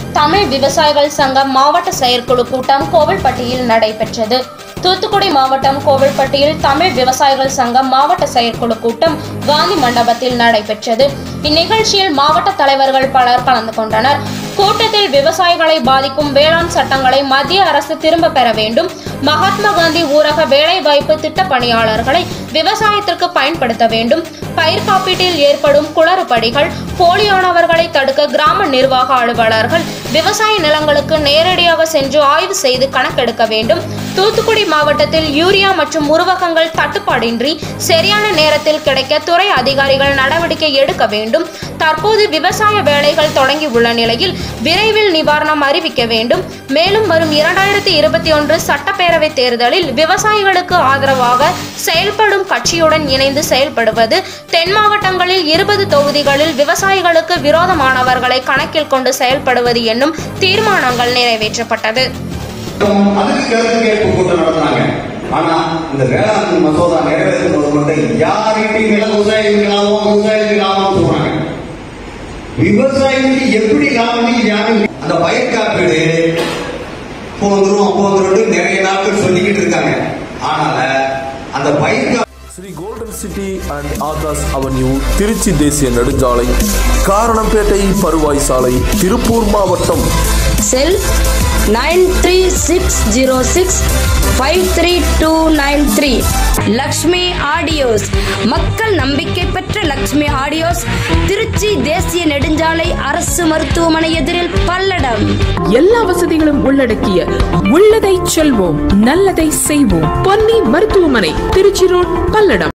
தமிழ் விவசாயிகள் சங்கம் மாவட்ட செயற்குழு கூட்டம் கோவில்பட்டியில் நடைபெற்றது தூத்துக்குடி மாவட்டம் கோவில்பட்டியில் தமிழ் விவசாயிகள் சங்கம் மாவட்ட செயற்குழு கூட்டம் காந்தி மண்டபத்தில் நடைபெற்றது இந்நிகழ்ச்சியில் மாவட்ட தலைவர்கள் பலர் கலந்து கொண்டனர் கூட்டத்தில் விவசாயிகளை பாதிக்கும் வேளாண் சட்டங்களை மத்திய அரசு திரும்ப பெற வேண்டும் மகாத்மா காந்தி ஊரக வேலைவாய்ப்பு திட்ட பணியாளர்களை விவசாயத்திற்கு பயன்படுத்த வேண்டும் பயிர் காப்பீட்டில் ஏற்படும் குளறுபடிகள் போலியானவர்களை தடுக்க கிராம நிர்வாக அலுவலர்கள் விவசாய நிலங்களுக்கு நேரடியாக சென்று ஆய்வு செய்து கணக்கெடுக்க வேண்டும் தூத்துக்குடி மாவட்டத்தில் யூரியா மற்றும் உருவகங்கள் தட்டுப்பாடின்றி சரியான நேரத்தில் கிடைக்க துறை அதிகாரிகள் நடவடிக்கை எடுக்க வேண்டும் தற்போது விவசாய வேலைகள் தொடங்கி உள்ள நிலையில் விரைவில் நிவாரணம் அறிவிக்க வேண்டும் மேலும் வரும் இரண்டாயிரத்தி இருபத்தி ஒன்று சட்டப்பேரவை தேர்தலில் விவசாயிகளுக்கு ஆதரவாக செயல்படும் கட்சியுடன் இணைந்து செயல்படுவது தென் மாவட்டங்களில் இருபது தொகுதிகளில் விவசாயிகளுக்கு விரோதமானவர்களை கணக்கில் கொண்டு செயல்படுவது என்னும் தீர்மானங்கள் நிறைவேற்றப்பட்டது அதுக்கு கருத்து கேட்பு கூட்டம் நடத்தினாங்க ஆனா இந்த வேளாண் மசோதா நிறைவேற்றும் போது மட்டும் யார்கிட்டையும் நில விவசாயிகளுக்கு லாபம் விவசாயிகளுக்கு லாபம் சொல்றாங்க விவசாயிகளுக்கு எப்படி லாபம் யாரும் அந்த பயிர் காப்பீடு இப்போ வந்துரும் அப்போ வந்துரும் நிறைய நாட்கள் சொல்லிக்கிட்டு இருக்காங்க ஆனால அந்த பயிர் காப்பீடு Sri Golden City and Akash Avenue Trichy தேசிய நெடுஞ்சாலை காரணம்பேட்டை பருவாய் சாலை திருப்பூர் மாவட்டம் cell nine three six zero six five three two nine three Lakshmi Audios மக்கள் நம்பிக்கை பெற்ற லக்ஷ்மி ஆடியோஸ் திருச்சி தேசிய நெடுஞ்சாலை அரசு மருத்துவமனை எதிரில் பல்லடம் எல்லா வசதிகளும் உள்ளடக்கிய உள்ளதை செல்வோம் நல்லதை செய்வோம் பொன்னி மருத்துவமனை திருச்சி ரோட் பல்லடம்